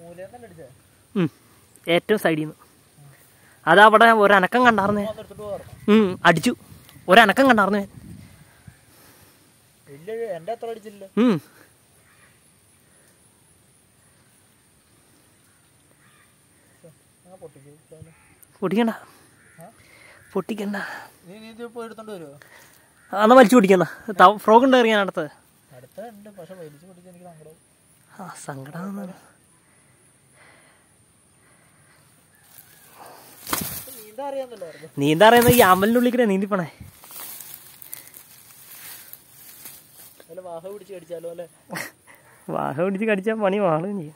മൂലേന്നല്ലേ അടിച്ചേ ഉം. ഏറ്റവും സൈഡിൽ നിന്ന് അതവിടെ ഒരനക്കം കണ്ടാർന്നേ എടുത്തിട്ട് പോകാറുണ്ട് ഉം, അടിച്ചു ഒരനക്കം കണ്ടാർന്നേ ഇല്ല എന്റെ അത്ര അടിച്ചില്ല ഉം. ഞാൻ പൊട്ടിക്കും പൊട്ടിക്കണ്ട പൊട്ടിക്കണ്ട നീ നീ ഇത് പോയി എടുത്തോണ്ട് വരുമോ അന്ന് വലിച്ചു പൊട്ടിക്കണ്ട ഫ്രോഗ് ഉണ്ട് എറിയാൻ അടുത്ത് അടുത്ത ഉണ്ട് പക്ഷെ വലിച്ചു പൊട്ടിച്ച് എനിക്ക് സങ്കടം ആ സങ്കടം നീന്താ അറിയാന്നല്ലോ പറഞ്ഞു നീന്താ അറിയുന്ന ഈ അമ്പലിൻ്റെ ഉള്ളിൽ കൂടെ നീന്തിപ്പണേ അല്ല വാഹ പിടിച്ച് കടിച്ചാലോ അല്ലേ വാഹ പിടിച്ച് കടിച്ചാൽ പണി വാളുകയും ചെയ്യും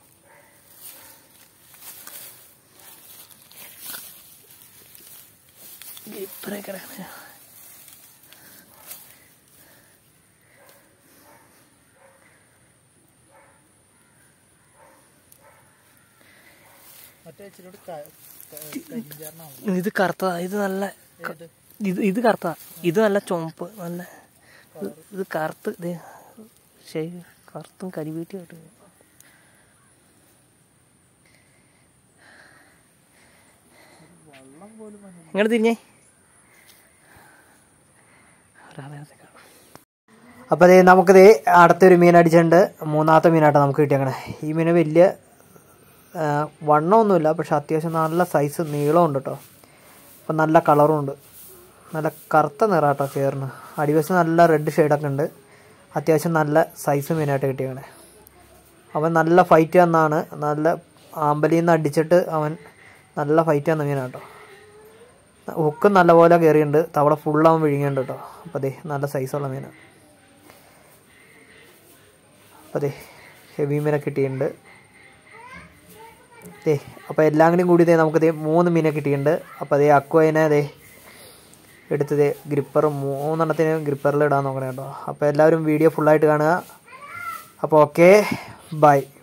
ഇപ്പറേ കിടക്കണ മറ്റേ ഇച്ചിരി കൂടി കരിഞ്ചാറിനാണ് ഇത് കറുത്തതാ ഇത് നല്ല ക- ഏത് ഇത് ഇത് കറുത്തതാ ഇത് നല്ല ചുമപ്പ് നല്ല ഇത് ഇത് കറുത്ത് ഇത് ശരി കറുത്തും കരിവീട്ടിയായിട്ട് വെള്ളം പോലും മഞ്ഞ ഇങ്ങോട്ട് തിരിഞ്ഞേ ഒരാളെ അപ്പോൾ അതേ നമുക്കിത് അടുത്തൊരു മീൻ അടിച്ചിട്ടുണ്ട് മൂന്നാമത്തെ മീനായിട്ട് നമുക്ക് കിട്ടിയേക്കണേ ഈ മീന് വലിയ ആ, വണ്ണമൊന്നുമില്ല പക്ഷെ അത്യാവശ്യം നല്ല സൈസ് നീളമുണ്ട് കേട്ടോ അപ്പം നല്ല കളറും ഉണ്ട് നല്ല കറുത്ത നിറാട്ടോ ചേർന്ന് അടിവശം നല്ല റെഡ് ഷെയ്ഡൊക്കെ ഉണ്ട് അത്യാവശ്യം നല്ല സൈസ് മീനായിട്ട് കിട്ടിയേക്കണേ അവൻ നല്ല ഫൈറ്റ് തന്നാണ് നല്ല ആമ്പലിൽ നിന്ന് അടിച്ചിട്ട് അവൻ നല്ല ഫൈറ്റ് തന്ന മീനാട്ടോ ഹുക്കും നല്ലപോലെ കയറിയിട്ടുണ്ട് തവള ഫുള്ളാവും വിഴുങ്ങിയുണ്ട് കേട്ടോ അപ്പോൾ അതെ നല്ല സൈസുള്ള മീനാണ് അപ്പോൾ അതെ ഹെവി മീനെ കിട്ടിയിട്ടുണ്ട് ദേ അപ്പോൾ എല്ലാം കൂടിയും കൂടി ദേ നമുക്ക് ദേ മൂന്ന് മീനെ കിട്ടിയിട്ടുണ്ട് അപ്പോൾ അതേ അക്വയിനെ ദേ എടുത്ത് ദേ ഗ്രിപ്പർ മൂന്നെണ്ണത്തിന് ഗ്രിപ്പറിൽ ഇടാൻ നോക്കണേ കേട്ടോ അപ്പോൾ എല്ലാവരും വീഡിയോ ഫുള്ളായിട്ട് കാണുക അപ്പോൾ ഓക്കെ ബൈ